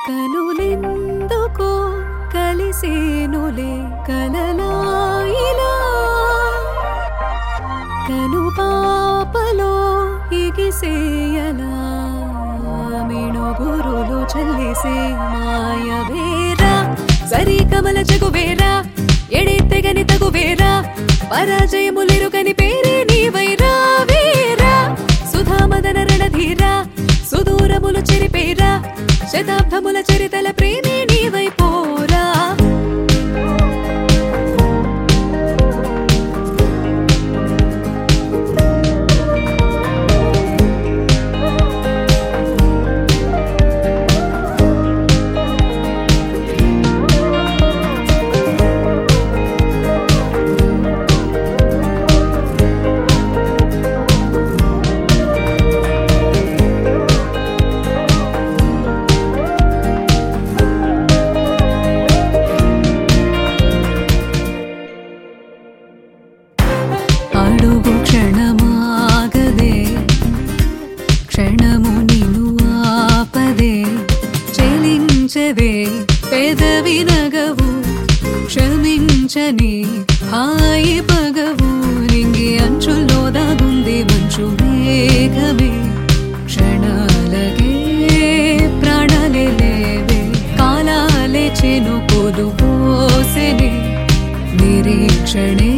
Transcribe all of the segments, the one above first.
కనులెందుకో కలిసేనులే కలలాయిలా కను పాపలో ఇగిసేయలా మిణుగురులు చల్లేసే మాయవేరా సరి కమల జగువేరా ఎడెత్తెగని తగువేరా పరాజయములెరుగని పేరే నీవైరా వేరా సుధామదన రణధీరా సుదూరములు చెరిపేరా శతాబ్దముల చరితల ప్రేమే నీవైపోరా అడుగు క్షణమాగదే క్షణము నిను ఆపదే చెలించదే పెదవి నగవు క్షమించని హాయి పగవు నింగి అంచుల్లో దాగుంది మంచు మేఘమే క్షణాలకే ప్రాణాలే లేవే కాలాలే చెనుకులు పోసెనే నిరీక్షణే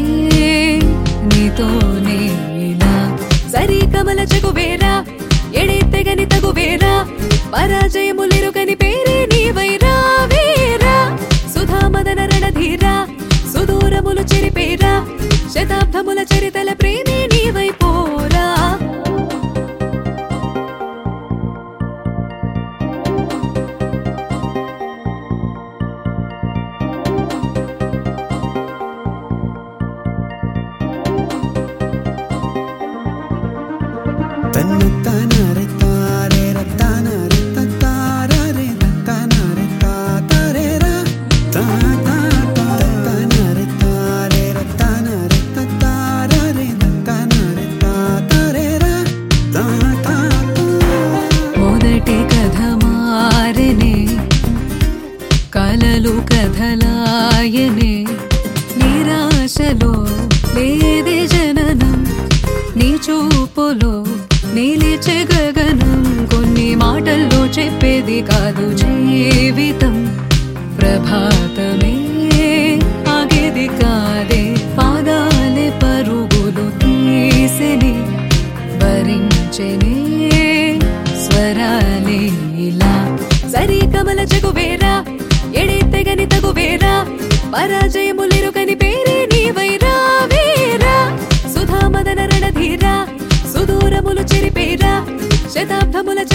నీతోనే ఇలా సరి కమల జగువేరా ఎడెత్తెగని తగువేరా పరాజయములెరుగని పేరే నీవైరా వేరా సుధామదన రణధీరా సుదూరములు చెరిపేరా శతాబ్దముల చరితల ప్రేమే నీవైపోరా తన్నుతానరే తారే రత్తానరే తత్తారరే రత్తానరే తాతరేరా తా తా తా తన్నరే తారే రత్తానరే తత్తారరే రత్తానరే తాతరేరా తా తా తా మొదటి కథ మారనే కలలు కథలాయనే నిరాశలో లేదే జననం నీ చూపులో నిలిచే గగనం కొన్ని మాటల్లో చెప్పేది కాదు జీవితం ప్రభాతమే ఆగేది కాదే పాదాలే పరుగులు తీసెని భరించెనే స్వరాలే ఇలా సరి కమల జగువేరా ఎడెత్తెగని తగువేరా పరాజయములెరుగని పేరే నీవైరా వేరా సుధామదన రణధీరా సుదూరములు చెరిపేరా శతాబ్దముల